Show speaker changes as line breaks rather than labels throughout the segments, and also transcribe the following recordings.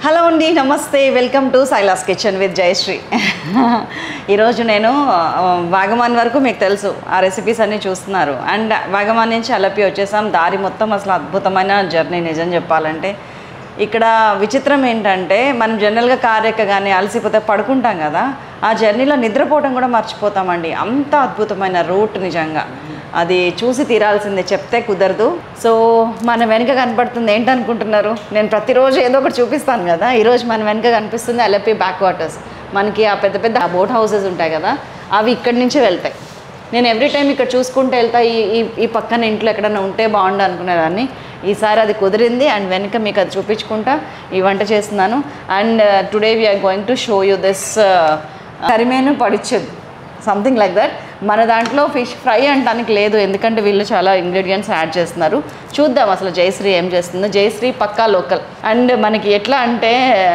Hello అండి నమస్తే welcome to సైలాస్ కిచెన్ విత్ జయశ్రీ ఈరోజు నేను ఆ, వాగమాన్ వరకు మీకు తెలుసు ఆ రెసిపీస్ అన్నీ చూస్తున్నారు అండ్ వాగమాన్ నుంచి అలపి వచ్చేసాం దారి మొత్తం అసలు అద్భుతమైన జర్నీ నిజం చెప్పాలంటే ఇక్కడ విచిత్రం ఏంటంటే మనం జనరల్గా కార్ ఎక్కగానే అలసిపోతే పడుకుంటాం కదా ఆ జర్నీలో నిద్రపోవడం కూడా మర్చిపోతామండి అంత అద్భుతమైన రూట్ నిజంగా అది చూసి తీరాల్సిందే చెప్తే కుదరదు సో మన వెనుక కనపడుతుంది ఏంటనుకుంటున్నారు నేను ప్రతిరోజు ఏదో ఒకటి చూపిస్తాను కదా ఈరోజు మన వెనుక కనిపిస్తుంది అలపి బ్యాక్ వాటర్స్ మనకి ఆ పెద్ద పెద్ద బోట్ హౌసెస్ ఉంటాయి కదా అవి ఇక్కడి నుంచే వెళ్తాయి నేను ఎవ్రీ టైం ఇక్కడ చూసుకుంటూ వెళ్తా ఈ ఈ ఈ పక్కన ఇంట్లో ఎక్కడైనా ఉంటే బాగుండు అనుకునేదాన్ని ఈసారి అది కుదిరింది అండ్ వెనుక మీకు అది చూపించుకుంటా ఈ వంట చేస్తున్నాను and today we are going to show you this కరిమేను పడిచ్చదు సంథింగ్ లైక్ దట్ మన దాంట్లో ఫిష్ ఫ్రై అంటానికి లేదు ఎందుకంటే వీళ్ళు చాలా ఇంగ్రీడియంట్స్ యాడ్ చేస్తున్నారు చూద్దాం అసలు జయశ్రీ ఏం చేస్తుందో జయశ్రీ పక్కా లోకల్ అండ్ మనకి ఎట్లా అంటే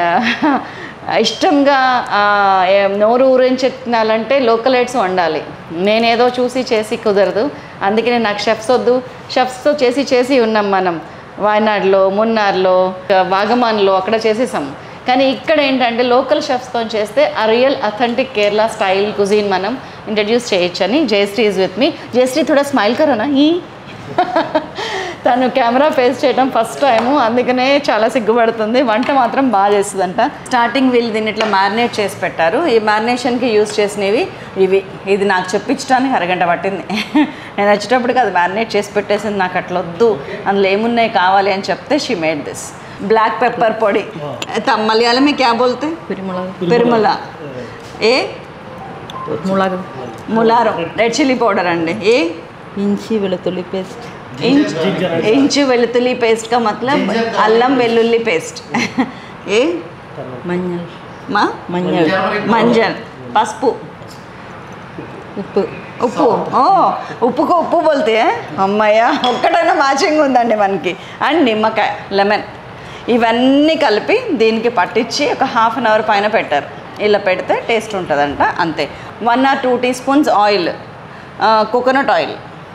ఇష్టంగా ఆ, ఏ- నోరు ఊరించి తినాలంటే లోకల్ ఐట్స్ వండాలి నేనేదో చూసి చేసి కుదరదు అందుకనే నాకు షెఫ్స్ వద్దు షెఫ్స్తో చేసి చేసి ఉన్నాం మనం వాయనాడ్లో మున్నార్లో వాగమాన్లో అక్కడ చేసేసాం కానీ ఇక్కడ ఏంటంటే లోకల్ షెఫ్స్తో చేస్తే ఆ real authentic Kerala style cuisine మనం ఇంట్రడ్యూస్ చేయొచ్చని Jayashree is with me Jayashree థోడా స్మైల్ కరోనా ఈ తను కెమెరా ఫేస్ చేయడం ఫస్ట్ టైము అందుకనే చాలా సిగ్గుపడుతుంది వంట మాత్రం బాగా చేస్తుందంట స్టార్టింగ్ వీళ్ళు దీన్ని ఇట్లా మ్యారినేట్ చేసి పెట్టారు ఈ మ్యారినేషన్కి యూస్ చేసినవి ఇవి ఇది నాకు చెప్పించడానికి అరగంట పట్టింది నేను వచ్చేటప్పటికి అది మ్యారినేట్ చేసి పెట్టేసింది నాకు అట్లా వద్దు అందులో ఏమున్నాయి కావాలి అని చెప్తే she made this black pepper పొడి తమ్ మలయాళం में क्या बोलते
കുരുമുളക്
పెరుమల ఏ
മുളക്
ములారం రెడ్ చిల్లీ పౌడర్ అండి ఏ
ഇഞ്ചി വെളുത്തുള്ളി പേസ്റ്റ്
ఇంచ్ ఇంచు వెల్లుల్లి పేస్ట్ కా మతలబ్ అల్లం వెల్లుల్లి పేస్ట్ ఏ
മഞ്ഞൾ
మా
മഞ്ഞൾ
మంజల్ పసుపు
ഉപ്പ്
ఉప్పు ఓ ఉప్పుకు ఉప్పు బోల్తే అమ్మయ్య ఒక్కటైనా మ్యాచింగ్ ఉందండి మనకి అండ్ నిమ్మకాయ లెమన్ ఇవన్నీ కలిపి దీనికి పట్టించి ఒక హాఫ్ అన్ అవర్ పైన పెట్టారు ఇలా పెడితే టేస్ట్ ఉంటుందంట అంతే one or two teaspoons oil coconut oil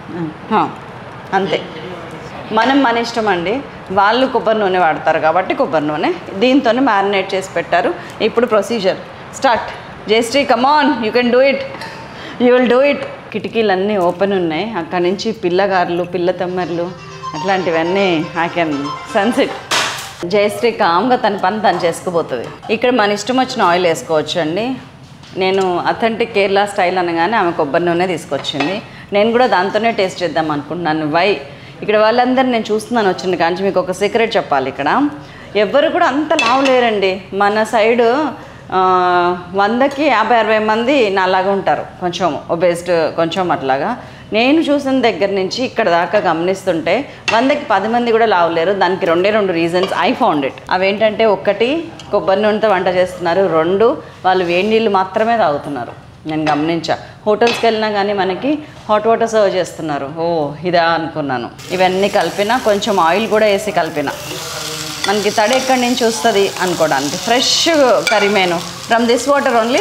అంతే మనం మన ఇష్టం అండి వాళ్ళు కొబ్బరి నూనె వాడతారు కాబట్టి కొబ్బరి నూనె దీంతోనే మ్యారినేట్ చేసి పెట్టారు ఇప్పుడు procedure start Jayashree come on you can do it you will do it కిటికీలన్నీ ఓపెన్ ఉన్నాయి అక్కడి నుంచి పిల్లగారులు పిల్ల తమ్మర్లు అట్లాంటివన్నీ I can sense it Jayashree కామ్గా తన పని తను చేసుకుపోతుంది ఇక్కడ మన ఇష్టం వచ్చిన ఆయిల్ వేసుకోవచ్చు అండి నేను అథెంటిక్ కేరళ స్టైల్ అనగానే ఆమె కొబ్బరి నూనె తీసుకొచ్చింది నేను కూడా దాంతోనే టేస్ట్ చేద్దాం అనుకుంటున్నాను వై ఇక్కడ వాళ్ళందరూ నేను చూస్తున్నాను వచ్చిన కానీ మీకు ఒక సీక్రెట్ చెప్పాలి ఇక్కడ ఎవ్వరు కూడా అంత లావు లేరండి మన సైడు ఆ, వందకి యాభై అరవై మంది నాలాగా ఉంటారు కొంచెం ఒబేస్డ్ కొంచెం అట్లాగా నేను చూసిన దగ్గర నుంచి ఇక్కడ దాకా గమనిస్తుంటే వందకి పది మంది కూడా లావలేరు దానికి రెండే రెండు రీజన్స్ ఐ ఫౌండ్ ఇట్ అవేంటంటే ఒకటి కొబ్బరి నూనెతో వంట చేస్తున్నారు రెండు వాళ్ళు వేడి నీళ్ళు మాత్రమే తాగుతున్నారు నేను గమనించా హోటల్స్కి వెళ్ళినా కానీ మనకి హాట్ వాటర్ సర్వ్ చేస్తున్నారు ఓ ఇదా అనుకున్నాను ఇవన్నీ కలిపిన కొంచెం ఆయిల్ కూడా వేసి కలిపిన మనకి తడి ఎక్కడి నుంచి వస్తుంది అనుకోవడానికి fresh karimeen from this water only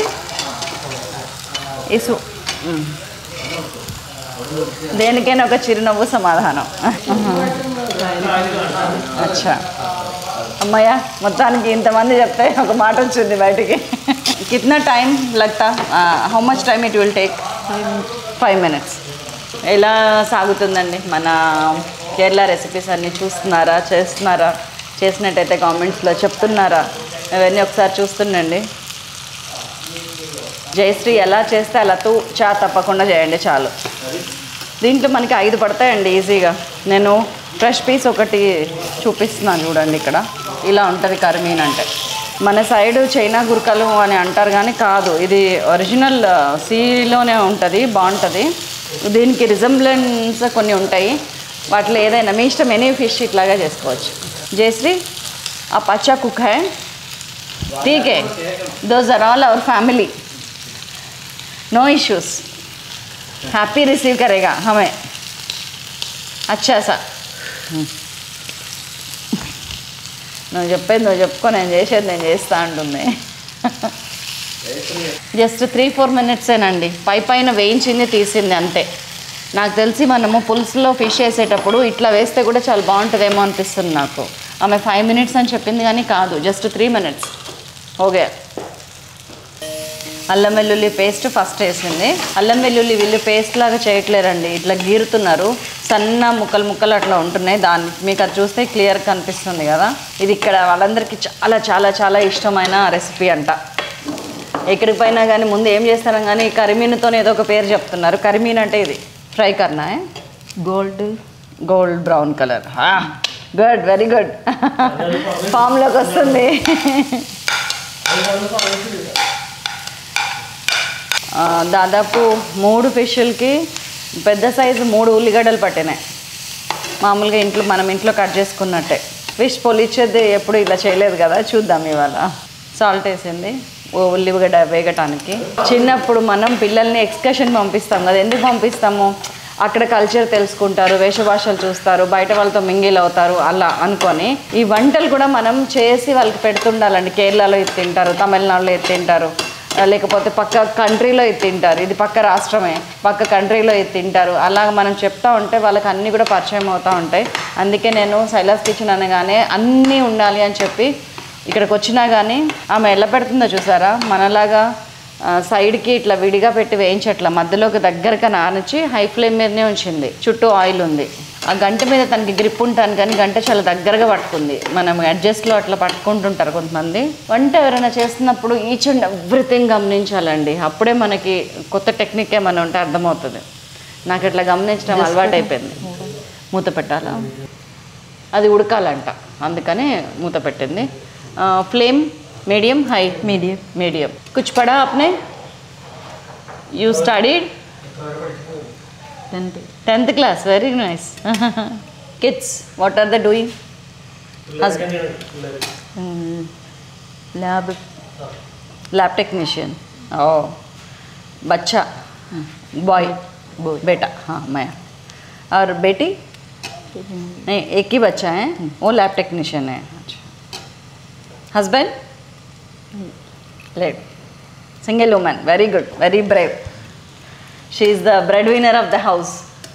ఇసు దేనికైనా ఒక చిరునవ్వు సమాధానం అచ్చా అమ్మయ్య మొత్తానికి ఇంతమంది చెప్తే ఒక మాట వచ్చింది బయటికి కిतना టైం లగ్తా how much time it will take five minutes ఎలా సాగుతుందండి మన కేరళ రెసిపీస్ అన్నీ చూస్తున్నారా చేస్తున్నారా చేసినట్టయితే కామెంట్స్లో చెప్తున్నారా అవన్నీ ఒకసారి చూస్తుండండి జయశ్రీ ఎలా చేస్తే అలా తూ చా తప్పకుండా చేయండి చాలు దీంట్లో మనకి ఐదు పడతాయండి ఈజీగా నేను ఫ్రెష్ పీస్ ఒకటి చూపిస్తున్నాను చూడండి ఇక్కడ ఇలా ఉంటుంది కర్మీన్ అంటే మన సైడ్ చైనా గురకలు అని అంటారు కానీ కాదు ఇది ఒరిజినల్ సీలోనే ఉంటుంది బాగుంటుంది దీనికి రిజంబ్లెన్స్ కొన్ని ఉంటాయి వాటిలో ఏదైనా మీ ఇష్టం ఎనీ ఫిష్ ఇట్లాగా చేసుకోవచ్చు జయశ్రీ ఆ పచ్చా కుక్ హై ठीक है those are all our family no issues happy receive करेगा हमें अच्छा सा నువ్వు చెప్పేది నువ్వు చెప్పుకో నేను చేసేది నేను చేస్తా అంటుంది జస్ట్ త్రీ ఫోర్ మినిట్సేనండి పై పైన వేయించింది తీసింది అంతే నాకు తెలిసి మనము పులుసులో ఫిష్ వేసేటప్పుడు ఇట్లా వేస్తే కూడా చాలా బాగుంటుందేమో అనిపిస్తుంది నాకు ఆమె ఫైవ్ మినిట్స్ అని చెప్పింది కానీ కాదు జస్ట్ త్రీ మినిట్స్ ఓకే అల్లం వెల్లుల్లి పేస్ట్ ఫస్ట్ వేసింది అల్లం వెల్లుల్లి వీళ్ళు పేస్ట్ లాగా చేయట్లేరండి ఇట్లా గీరుతున్నారు సన్న ముక్కలు ముక్కలు అట్లా ఉంటున్నాయి దాన్ని మీకు అది చూస్తే క్లియర్ కనిపిస్తుంది కదా ఇది ఇక్కడ వాళ్ళందరికీ చాలా చాలా చాలా ఇష్టమైన రెసిపీ అంట ఎక్కడికి పోయినా కానీ ముందు ఏం చేస్తారం కానీ కరిమీనుతో ఏదో ఒక పేరు చెప్తున్నారు కరిమీన్ అంటే ఇది ఫ్రై కర్నా
gold
gold brown colour good very good ఫామ్లోకి వస్తుంది ఆ, దాదాపు మూడు ఫిష్లకి పెద్ద సైజు మూడు ఉల్లిగడ్డలు పట్టినాయి మామూలుగా ఇంట్లో మనం ఇంట్లో కట్ చేసుకున్నట్టే ఫిష్ పొలిచేది ఎప్పుడు ఇలా చేయలేదు కదా చూద్దాం ఇవాళ సాల్ట్ వేసింది ఓ ఉల్లిగడ్డ వేగటానికి చిన్నప్పుడు మనం పిల్లల్ని ఎక్స్కర్షన్ పంపిస్తాం కదా ఎందుకు పంపిస్తాము అక్కడ కల్చర్ తెలుసుకుంటారు వేషభాషలు చూస్తారు బయట వాళ్ళతో మింగిల్ అవుతారు అలా అనుకొని ఈ వంటలు కూడా మనం చేసి వాళ్ళకి పెడుతుండాలండి కేరళలో ఇది తింటారు తమిళనాడులో ఇది తింటారు లేకపోతే పక్క కంట్రీలో ఇది తింటారు ఇది పక్క రాష్ట్రమే పక్క కంట్రీలో ఇది తింటారు అలా మనం చెప్తా ఉంటే వాళ్ళకి అన్నీ కూడా పరిచయం అవుతూ ఉంటాయి అందుకే నేను సైలాస్ కిచెన్ అనగానే అన్నీ ఉండాలి అని చెప్పి ఇక్కడికి వచ్చినా కానీ ఆమె ఎలా పెడుతుందో చూసారా మనలాగా ఆ, సైడ్కి ఇట్లా విడిగా పెట్టి వేయించట్ల మధ్యలోకి దగ్గరగా నానిచ్చి హై ఫ్లేమ్ మీదనే ఉంచింది చుట్టూ ఆయిల్ ఉంది ఆ గంట మీద తనకి గ్రిప్ ఉంటాను కానీ గంట చాలా దగ్గరగా పట్టుకుంది మనం అడ్జస్ట్లో అట్లా పట్టుకుంటుంటారు కొంతమంది వంట ఎవరైనా చేస్తున్నప్పుడు ఈచ్ అండ్ ఎవ్రీథింగ్ గమనించాలండి అప్పుడే మనకి కొత్త టెక్నిక్ ఏమైనా ఉంటే అర్థమవుతుంది నాకు అట్లా గమనించడం అలవాటు అయిపోయింది మూత పెట్టాలా అది ఉడకాలంట అందుకనే మూత పెట్టింది flame medium high
medium
medium कुछ पढ़ा आपने you studied
tenth
tenth class very nice kids what are the doing
lab
lab technician ओ बच्चा बॉय
Boy.
बेटा हाँ मैं और बेटी नहीं एक ही बच्चा है वो लैब टेक्नीशियन है husband late single woman very good very brave she is the breadwinner of the house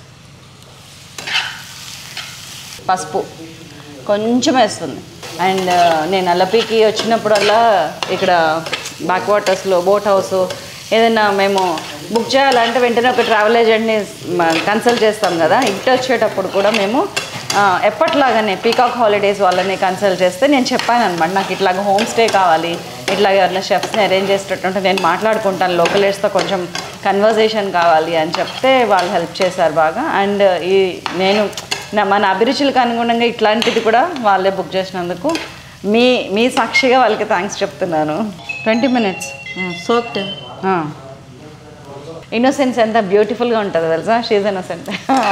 పసుపు కొంచెం వేస్తుంది అండ్ నేను అల్లపికి వచ్చినప్పుడల్లా ఇక్కడ బ్యాక్ వాటర్స్లో బోట్ హౌస్ ఏదైనా మేము బుక్ చేయాలంటే వెంటనే ఒక ట్రావెల్ ఏజెంట్ని కన్సల్ట్ చేస్తాం కదా ఇటు వచ్చేటప్పుడు కూడా మేము ఆ, ఎప్పట్లాగానే పీకాక్ హాలిడేస్ వాళ్ళని కన్సల్ట్ చేస్తే నేను చెప్పాను అనమాట నాకు ఇట్లాగ హోమ్ స్టే కావాలి ఇట్లాగ ఎవరైనా షెఫ్స్ని అరేంజ్ చేసేటట్టుంటే నేను మాట్లాడుకుంటాను లోకలేట్స్తో కొంచెం కన్వర్జేషన్ కావాలి అని చెప్తే వాళ్ళు హెల్ప్ చేశారు బాగా అండ్ ఈ నేను నా మన అభిరుచులకు అనుగుణంగా ఇట్లాంటిది కూడా వాళ్ళే బుక్ చేసినందుకు మీ మీ సాక్షిగా వాళ్ళకి థ్యాంక్స్ చెప్తున్నాను ట్వంటీ మినిట్స్
సోక్ట్
ఇన్నోసెన్స్ ఎంత బ్యూటిఫుల్గా ఉంటుంది తెలుసా షీజ్ ఇన్నోసెంట్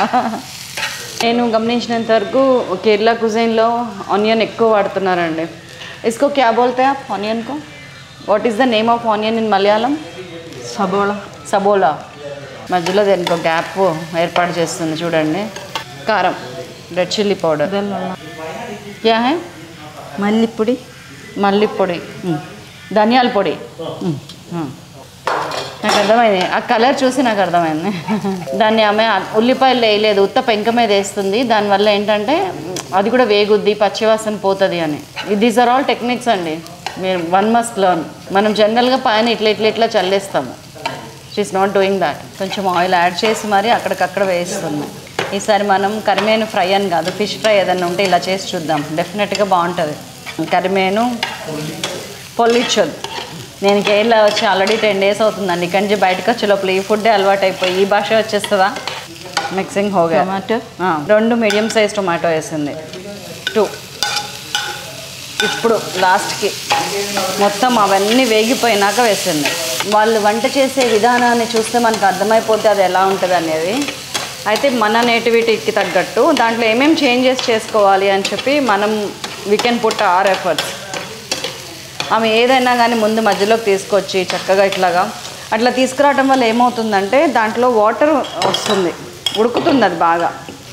నేను గమనించినంత వరకు కేరళ కుజైన్లో ఆనియన్ ఎక్కువ వాడుతున్నారండి ఇస్కో క్యా బోల్తే ఆప్ ఆనియన్ కో what is the name of onion in Malayalam
సబోళ
సబోలా మధ్యలో దేనికి ఒక గ్యాప్ ఏర్పాటు చేస్తుంది చూడండి కారం రెడ్ చిల్లీ పౌడర్ క్యా హై
మల్లిപ്പൊడి
మల్లి పొడి ధనియాల పొడి మ్మ్. నాకు అర్థమైంది ఆ కలర్ చూసి నాకు అర్థమైంది దాన్ని ఆమె ఉల్లిపాయలు వేయలేదు ఉత్త పెంక మీద వేస్తుంది దానివల్ల ఏంటంటే అది కూడా వేగుద్ది పచ్చివాసన పోతుంది అని దీస్ ఆర్ ఆల్ టెక్నిక్స్ అండి మీరు వన్ మస్ట్ లర్న్ మనం జనరల్గా పైన ఇట్లా ఇట్లా ఇట్లా చల్లేస్తాము షీఈస్ నాట్ డూయింగ్ దాట్ కొంచెం ఆయిల్ యాడ్ చేసి మరి అక్కడికక్కడ వేస్తుంది ఈసారి మనం కరిమేను ఫ్రై అని కాదు ఫిష్ ఫ్రై ఏదైనా ఉంటే ఇలా చేసి చూద్దాం డెఫినెట్గా బాగుంటుంది కరిమేను పొల్లిచ్చొద్దు నేను కేరళ వచ్చి ఆల్రెడీ టెన్ డేస్ అవుతుందండి ఇక్కడి నుంచి బయటకు వచ్చే లోపల ఈ ఫుడ్ అలవాటు అయిపోయి ఈ భాష వచ్చేస్తుందా మిక్సింగ్ హోగా
టమాటో
ఆ, రెండు మీడియం సైజ్ టొమాటో వేసింది టూ ఇప్పుడు లాస్ట్కి మొత్తం అవన్నీ వేగిపోయినాక వేసింది వాళ్ళు వంట చేసే విధానాన్ని చూస్తే మనకు అర్థమైపోతే అది ఎలా ఉంటుంది అనేది అయితే మన నేటివిటీకి తగ్గట్టు దాంట్లో ఏమేమి చేంజెస్ చేసుకోవాలి అని చెప్పి మనం we can put our efforts ఆమె ఏదైనా కానీ ముందు మధ్యలోకి తీసుకొచ్చి చక్కగా ఇట్లాగా అట్లా తీసుకురావడం వల్ల ఏమవుతుందంటే దాంట్లో వాటర్ వస్తుంది ఉడుకుతుంది అది బాగా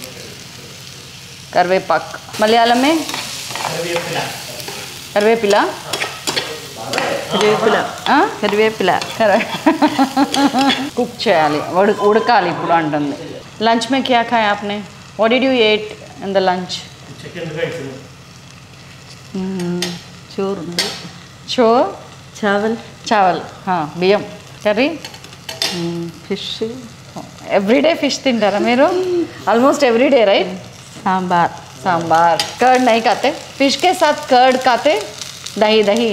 కరివేపాక్ మలయాళమే కరివేపిల
కరివేపిల
ఆ?
కరివేపిల
కరే కుక్ చేయాలి ఉడు ఉడకాలి ఇప్పుడు అంటుంది లంచ్ మే క్యా ఖాయా ఆప్నే what did you ate in the lunch
chicken rice
చోరు ఉంది
చో
చావల్
చావల్ హా, బియ్యం కర్రీ
ఫిష్
ఎవ్రీడే ఫిష్ తింటారా మీరు almost everyday right
sambar
sambar curd नहीं खाते फिश के साथ कर्ड खाते दही दही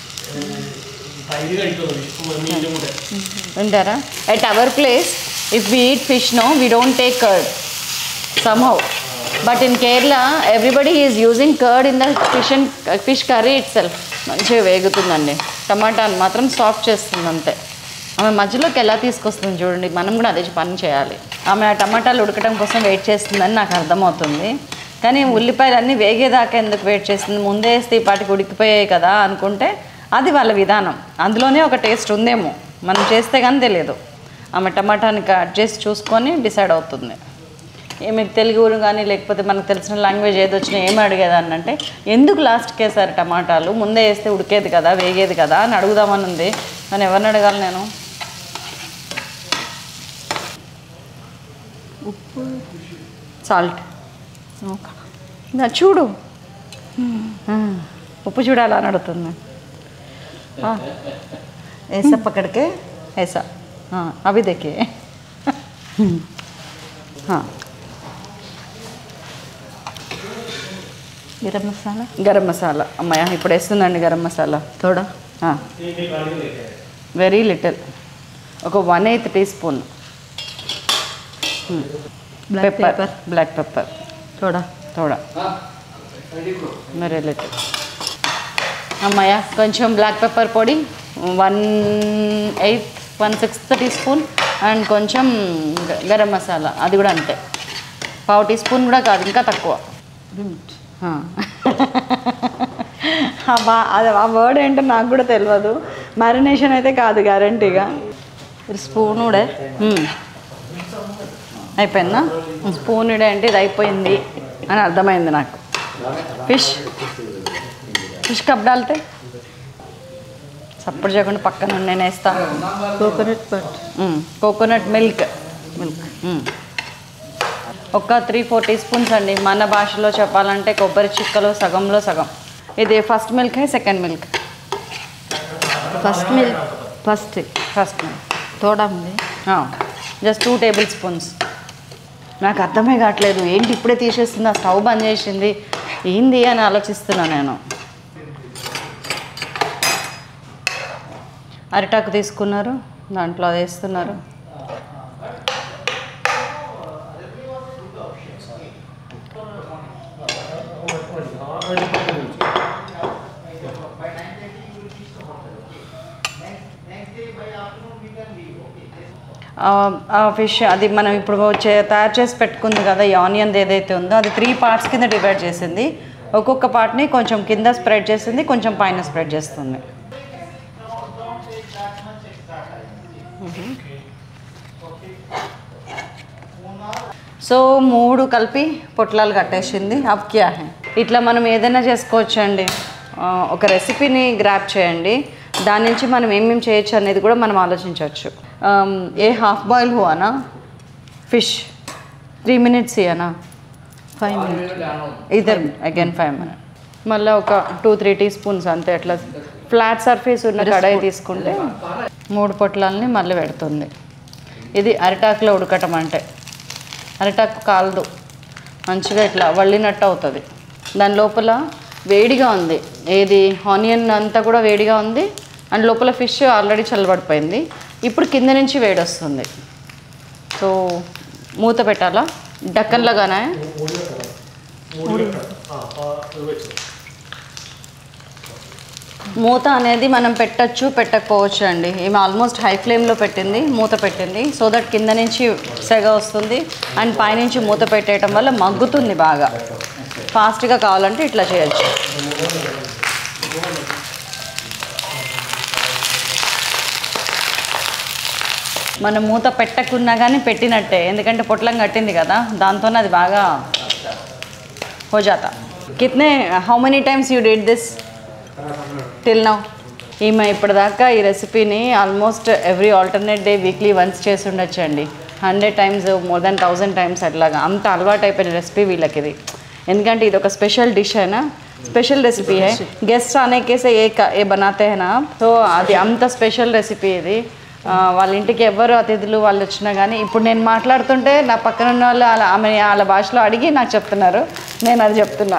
ఉంటారా at our place if we eat fish no we don't take curd somehow but in Kerala everybody is using curd in the fish and fish curry itself మంచిగా వేగుతుందండి టమాటాని మాత్రం సాఫ్ట్ చేస్తుంది అంతే ఆమె మధ్యలోకి ఎలా తీసుకొస్తుంది చూడండి మనం కూడా అదే పని చేయాలి ఆమె ఆ టమాటాలు ఉడకడం కోసం వెయిట్ చేస్తుందని నాకు అర్థమవుతుంది కానీ ఉల్లిపాయలు అన్నీ వేగేదాకా ఎందుకు వెయిట్ చేస్తుంది ముందే వేస్తే ఈ పాటికి ఉడికిపోయాయి కదా అనుకుంటే అది వాళ్ళ విధానం అందులోనే ఒక టేస్ట్ ఉందేమో మనం చేస్తే కానీ తెలియదు ఆమె టమాటాని కట్ చేసి చూసుకొని డిసైడ్ అవుతుంది ఏ మీకు తెలుగు కానీ లేకపోతే మనకు తెలిసిన లాంగ్వేజ్ ఏది వచ్చినా ఏమి అడిగేదాన్ని అంటే ఎందుకు లాస్ట్కి వేసారు టమాటాలు ముందే వేస్తే ఉడికేది కదా వేగేది కదా అని అడుగుదామని ఉంది కానీ ఎవరిని అడగాలి నేను
ఉప్పు
సాల్ట్ నా చూడు ఆ, ఉప్పు చూడాలా అని అడుగుతుంది ఆ, ऐसा पकड़ के ऐसा हाँ अभी देखिए हाँ
గరం మసాలా
గరం మసాలా అమ్మాయ ఇప్పుడు వేస్తుందండి గరం మసాలా
తోడా
వెరీ లిటిల్ ఒక one eighth teaspoon
black
pepper
paper
black pepper
తోడా
తోడా వెరీ లిటిల్ అమ్మాయ కొంచెం బ్లాక్ పెప్పర్ పొడి one eighth one sixth teaspoon and కొంచెం గ- గరం మసాలా అది కూడా అంతే పావు టీ స్పూన్ కూడా కాదు ఇంకా తక్కువ
లిమిట్
ఆ. ఆ బా- అది ఆ వర్డ్ ఏంటో నాకు కూడా తెలియదు మ్యారినేషన్ అయితే కాదు గ్యారంటీగా
ഒരു സ്പൂൺ കൂടെ
అయిపోయిందా స్పూన్ ఇడే అంటే ఇది అయిపోయింది అని అర్థమైంది నాకు ఫిష్ ఫిష్ కప్ డాల్తే సపోర్ట్ చేయకుండా పక్కన నేను వేస్తా
coconut but
coconut milk milk ఒక త్రీ ఫోర్ టీ స్పూన్స్ అండి మన భాషలో చెప్పాలంటే కొబ్బరి చిక్కలో సగంలో సగం ఇది first milk second milk
first milk first
first milk
తోడా ఉంది
జస్ట్ టూ టేబుల్ స్పూన్స్ నాకు అర్థమే కావట్లేదు ఏంటి ఇప్పుడే తీసేస్తుంది ఆ స్టవ్ బంద్ చేసింది ఏంది అని ఆలోచిస్తున్నా నేను అరిటాకు తీసుకున్నారు దాంట్లో అది వేస్తున్నారు ఫిష్ అది మనం ఇప్పుడు చే తయారు చేసి పెట్టుకుంది కదా ఈ ఆనియన్ ఏదైతే ఉందో అది త్రీ పార్ట్స్ కింద డివైడ్ చేసింది ఒక్కొక్క పార్ట్ని కొంచెం కింద స్ప్రెడ్ చేసింది కొంచెం పైన స్ప్రెడ్ చేస్తుంది సో మూడు కలిపి పొట్లాలు కట్టేసింది అప్ క్యా హై ఇట్లా మనం ఏదైనా చేసుకోవచ్చు అండి ఆ, ఒక రెసిపీని గ్రాప్ చేయండి దాని నుంచి మనం ఏమేమి చేయొచ్చు అనేది కూడా మనం ఆలోచించవచ్చు ఆమ్, ఏ హాఫ్ బాయిల్ హువానా ఫిష్ త్రీ మినిట్స్ ఇయనా
ఫైవ్ మినిట్
ఇద్దరు అగైన్ ఫైవ్ మినిట్ మళ్ళీ ఒక టూ త్రీ టీ స్పూన్స్ అంతే అట్లా ఫ్లాట్ సర్ఫేస్ ఉన్న కడాయి తీసుకుంటే మూడు పొట్లాలని మళ్ళీ పెడుతుంది ఇది అరిటాకులో ఉడకటం అంటే అరిటాకు కాలదు మంచిగా ఇట్లా వళ్ళినట్టు అవుతుంది దాని లోపల వేడిగా ఉంది ఏది ఆనియన్ అంతా కూడా వేడిగా ఉంది అండ్ లోపల ఫిష్ ఆల్రెడీ చల్లబడిపోయింది ఇప్పుడు కింద నుంచి వేడి వస్తుంది సో మూత పెట్టాలా డక్కన్లాగానే మూత అనేది మనం పెట్టచ్చు పెట్టకపోవచ్చు అండి ఈమె ఆల్మోస్ట్ హై ఫ్లేమ్లో పెట్టింది మూత పెట్టింది సో దట్ కింద నుంచి సెగ వస్తుంది అండ్ పైనుంచి మూత పెట్టేయటం వల్ల మగ్గుతుంది బాగా ఫాస్ట్గా కావాలంటే ఇట్లా చేయొచ్చు మనం మూత పెట్టకున్నా కానీ పెట్టినట్టే ఎందుకంటే పొట్లం కట్టింది కదా దాంతోనే అది బాగా हो जाता कितने how many times you did this till now ఈమె ఇప్పటిదాకా ఈ రెసిపీని almost every alternate day weekly once చేసి ఉండొచ్చండి hundred times more than thousand times అట్లాగా అంత అలవాటు అయిపోయిన రెసిపీ వీళ్ళకి ఇది ఎందుకంటే ఇది ఒక స్పెషల్ డిష్ అయినా స్పెషల్ రెసిపీ है గెస్ట్ आने के से ये క- ये बनाते हैं ना आप సో అది అంత స్పెషల్ రెసిపీ ఇది ఆ, వాళ్ళ ఇంటికి ఎవరు అతిథులు వాళ్ళు వచ్చినా కానీ ఇప్పుడు నేను మాట్లాడుతుంటే నా పక్కన ఉన్న వాళ్ళు అలా ఆమె వాళ్ళ భాషలో అడిగి నాకు చెప్తున్నారు నేను అది చెప్తున్నా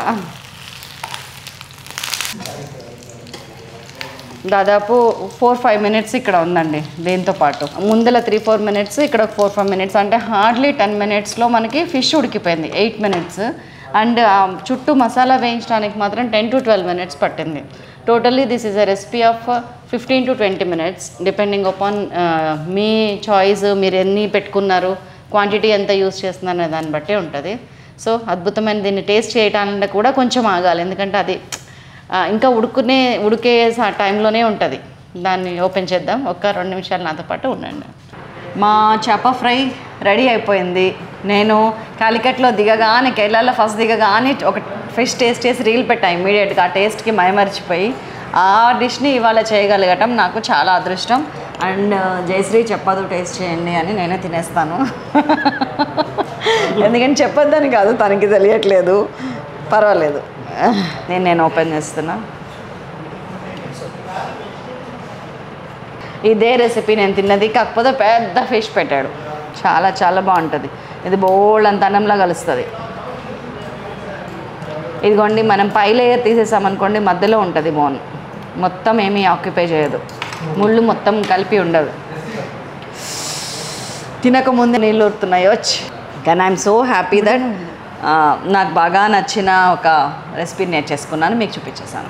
దాదాపు ఫోర్ ఫైవ్ మినిట్స్ ఇక్కడ ఉందండి దీంతో పాటు ముందల త్రీ ఫోర్ మినిట్స్ ఇక్కడ ఒక ఫోర్ ఫైవ్ మినిట్స్ అంటే హార్డ్లీ టెన్ మినిట్స్లో మనకి ఫిష్ ఉడికిపోయింది ఎయిట్ మినిట్స్ అండ్ చుట్టూ మసాలా వేయించడానికి మాత్రం టెన్ టు ట్వెల్వ్ మినిట్స్ పట్టింది totally this is a recipe of fifteen to twenty minutes depending upon మీ చాయిస్ మీరు ఎన్ని పెట్టుకున్నారు క్వాంటిటీ ఎంత యూస్ చేస్తున్నారు అనే దాన్ని బట్టి ఉంటుంది సో అద్భుతమైన దీన్ని టేస్ట్ చేయడానికి కూడా కొంచెం ఆగాలి ఎందుకంటే అది ఆ, ఇంకా ఉడుకునే ఉడికే స- టైంలోనే ఉంటుంది దాన్ని ఓపెన్ చేద్దాం ఒక్క రెండు నిమిషాలు నాతో పాటు ఉండండి మా చేప ఫ్రై రెడీ అయిపోయింది నేను కాలికట్లో దిగగానే కేరళలో ఫస్ట్ దిగగానే ఒక ఫిష్ టేస్ట్ చేసి రీల్ పెట్టాను ఇమీడియట్గా ఆ టేస్ట్కి మైమరిచిపోయి ఆ డిష్ని ఇవాళ చేయగలగటం నాకు చాలా అదృష్టం అండ్ జయశ్రీ చెప్పదు టేస్ట్ చేయండి అని నేనే తినేస్తాను ఎందుకంటే చెప్పొద్దని కాదు తనకి తెలియట్లేదు పర్వాలేదు నేను నేను ఓపెన్ చేస్తున్నా ఇదే రెసిపీ నేను తిన్నది కాకపోతే పెద్ద ఫిష్ పెట్టాడు చాలా చాలా బాగుంటుంది ఇది బోల్డ్ అంత అన్నంలా కలుస్తుంది ఇదిగోండి మనం పై లేయర్ తీసేసామనుకోండి మధ్యలో ఉంటుంది బోన్ మొత్తం ఏమీ ఆక్యుపై చేయదు ముళ్ళు మొత్తం కలిపి ఉండదు తినకముందే నీళ్ళు ఊరుతున్నాయి వచ్చి కానీ ఐఎమ్ సో హ్యాపీ దట్ నాకు బాగా నచ్చిన ఒక రెసిపీ నేర్చేసుకున్నాను మీకు చూపించేసాను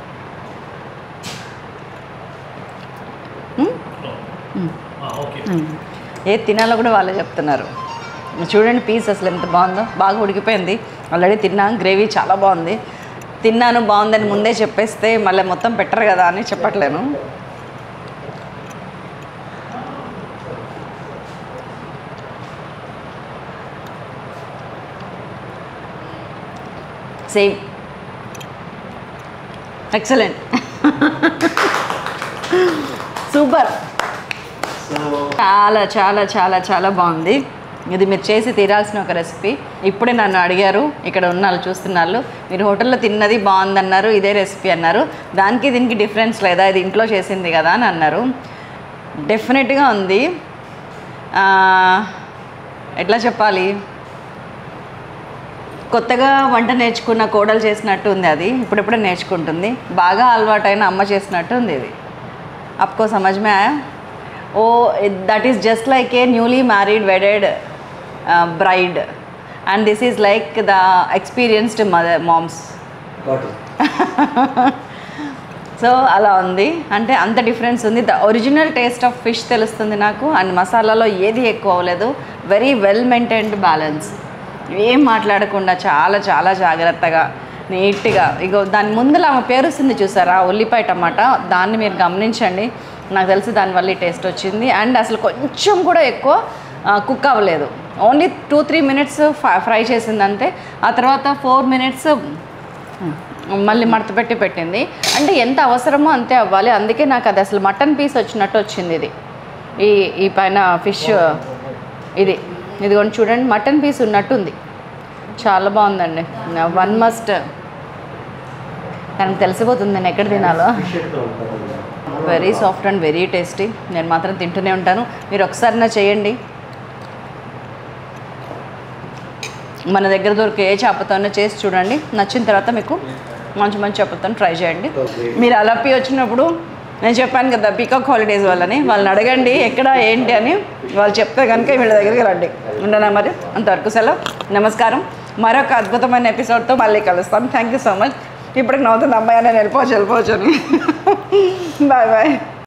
ఓకే
ఏది తినాలో కూడా వాళ్ళే చెప్తున్నారు చూడండి పీస్ అసలు ఎంత బాగుందో బాగా ఉడికిపోయింది ఆల్రెడీ తిన్నా గ్రేవీ చాలా బాగుంది తిన్నాను బాగుందని ముందే చెప్పేస్తే మళ్ళీ మొత్తం పెట్టరు కదా అని చెప్పట్లేను సేమ్ ఎక్సలెంట్ సూపర్ చాలా చాలా చాలా చాలా బాగుంది ఇది మీరు చేసి తీరాల్సిన ఒక రెసిపీ ఇప్పుడే నన్ను అడిగారు ఇక్కడ ఉన్న వాళ్ళు చూస్తున్నారు మీరు హోటల్లో తిన్నది బాగుందన్నారు ఇదే రెసిపీ అన్నారు దానికి దీనికి డిఫరెన్స్ లేదా ఇది ఇంట్లో చేసింది కదా అని అన్నారు డెఫినెట్గా ఉంది ఆ, ఎట్లా చెప్పాలి కొత్తగా వంట నేర్చుకున్న కోడలు చేసినట్టు ఉంది అది ఇప్పుడిప్పుడే నేర్చుకుంటుంది బాగా అలవాటైన అమ్మ చేసినట్టు ఉంది ఇది आपको समझ में आया oh that is just like a newly married wedded uh, bride and this is like the experienced mother moms so అలా ఉంది అంటే అంత డిఫరెన్స్ ఉంది the original taste of fish తెలుస్తుంది నాకు అండ్ మసాలాలో ఏది ఎక్కువ అవ్వలేదు వెరీ వెల్ మెయింటైన్డ్ బ్యాలెన్స్ ఏం మాట్లాడకుండా చాలా చాలా జాగ్రత్తగా నీట్గా ఇగో దాని ముందులో ఆమె పేరు వస్తుంది చూసారా ఉల్లిపాయ టమాటా దాన్ని మీరు గమనించండి నాకు తెలిసి దానివల్ల ఈ టేస్ట్ వచ్చింది అండ్ అసలు కొంచెం కూడా ఎక్కువ కుక్ అవ్వలేదు only two three minutes fry చేసింది అంతే ఆ తర్వాత ఫోర్ మినిట్స్ మళ్ళీ మడత పెట్టి పెట్టింది అంటే ఎంత అవసరమో అంతే అవ్వాలి అందుకే నాకు అది అసలు మటన్ పీస్ వచ్చినట్టు వచ్చింది ఇది ఈ ఈ పైన ఫిష్ ఇది ఇదిగోండి చూడండి మటన్ పీస్ ఉన్నట్టుంది చాలా బాగుందండి వన్ మస్ట్ తనకు తెలిసిపోతుంది నేను ఎక్కడ తినాలో very soft and very tasty నేను మాత్రం తింటూనే ఉంటాను మీరు ఒకసారి నా చేయండి మన దగ్గర దొరికే ఏ చేపతోనే చేసి చూడండి నచ్చిన తర్వాత మీకు మంచి మంచి చేపలతో ట్రై చేయండి మీరు అలపి వచ్చినప్పుడు నేను చెప్పాను కదా పీకాక్ హాలిడేస్ వాళ్ళని వాళ్ళని అడగండి ఎక్కడ ఏంటి అని వాళ్ళు చెప్తే కనుక వీళ్ళ దగ్గరికి రండి ఉండనా మరి అంతవరకు సెలవు నమస్కారం మరొక అద్భుతమైన ఎపిసోడ్తో మళ్ళీ కలుస్తాం థ్యాంక్ యూ సో మచ్ ఇప్పటికి నవ్వుతుంది అమ్మాయి నేను వెళ్ళిపోవచ్చు వెళ్ళిపోవచ్చు అని బాయ్ బాయ్